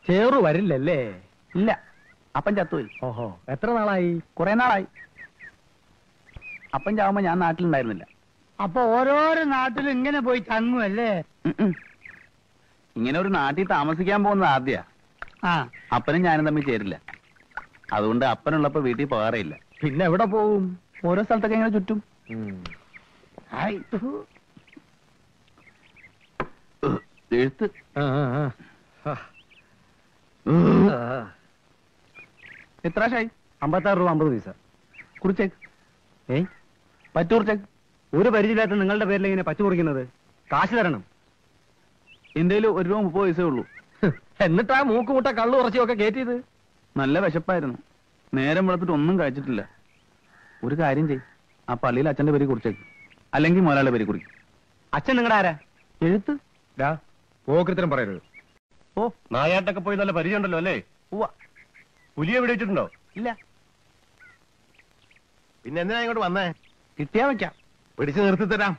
ചേറു വരില്ലല്ലേ ഇല്ല അപ്പൻ ചത്തുപോയി ഓഹോ എത്ര നാളായി കുറെ നാളായി അപ്പൻ ചാവുമ്പോ ഞാൻ നാട്ടിലുണ്ടായിരുന്നില്ല അപ്പൊ ഓരോരോ നാട്ടിലും ഇങ്ങനെ പോയി തങ്ങുമല്ലേ ഉം ഉം. ഇങ്ങനെ ഒരു നാട്ടിൽ താമസിക്കാൻ പോകുന്നത് ആദ്യ ആ അപ്പനും ഞാനും തമ്മിൽ ചേരില്ല അതുകൊണ്ട് അപ്പനുള്ളപ്പോ വീട്ടിൽ പോകാറില്ല പിന്നെ എവിടെ പോവും ഓരോ സ്ഥലത്തൊക്കെ ഇങ്ങനെ ചുറ്റും ഹായ്. എഴുത്ത് ആ, ആ, ആ. ആ. ആ. എത്ര ഷായി അമ്പത്താറ് രൂപ അമ്പത് പൈസ കുറിച്ചേക്ക് ഏയ് പറ്റൂർച്ചേക്ക് ഒരു പരിചയമില്ലാത്ത നിങ്ങളുടെ പേരിൽ ഇങ്ങനെ പച്ചു കുറിക്കുന്നത് കാശ് തരണം ഇന്ത്യയിൽ ഒരു രൂപ മുപ്പത് പൈസേ ഉള്ളൂ എന്നിട്ടാ മൂക്കുമുട്ട കള്ളു കുറച്ചൊക്കെ കയറ്റിയത് നല്ല വിശപ്പായിരുന്നു നേരം വെളുത്തിട്ട് ഒന്നും കഴിച്ചിട്ടില്ല ഒരു കാര്യം ചെയ് ആ പള്ളിയിൽ അച്ഛന്റെ പേര് കുറിച്ചേക്ക് അല്ലെങ്കിൽ മുതലാളിയുടെ പേര് കുറിക്കും അച്ഛൻ നിങ്ങളുടെ ആരാ എഴുത്ത് പോകൃത്തരം പറയരുത് ഓ നായാട്ടൊക്കെ പോയി നല്ല പരിചയമുണ്ടല്ലോ അല്ലേ ഉവ്വ പുലിയെ വെടിവെച്ചിട്ടുണ്ടോ ഇല്ല പിന്നെ എന്തിനാ ഇങ്ങോട്ട് വന്നേ കിട്ടിയാ വെക്കാം പിടിച്ചു നിർത്തി തരാം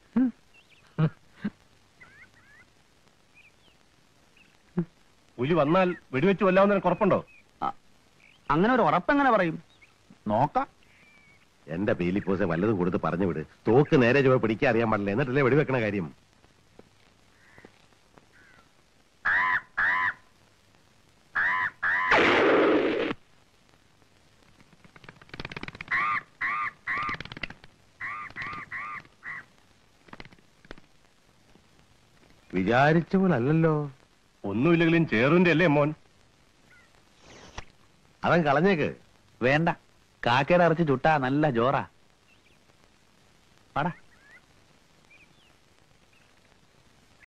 പുലി വന്നാൽ വെടിവെച്ച് കൊല്ലാവുന്ന ഉറപ്പുണ്ടോ ആ, അങ്ങനെ ഒരു ഉറപ്പെങ്ങനെ പറയും നോക്കാം എന്റെ പേലിപ്പോസെ വല്ലതും കൊടുത്ത് പറഞ്ഞു വിട് തോക്ക് നേരെ ചുവ പിടിക്കാൻ അറിയാൻ പാടില്ല എന്നിട്ടല്ലേ വെടിവെക്കണ കാര്യം വിചാരിച്ച പോലെ അല്ലല്ലോ ഒന്നുമില്ലെങ്കിലും ചേറിന്റെ അല്ലേ മോൻ അവൻ കളഞ്ഞേക്ക് വേണ്ട കാക്കയുടെ ഇറച്ചി ചുട്ടാ നല്ല ജോറാ പാടാ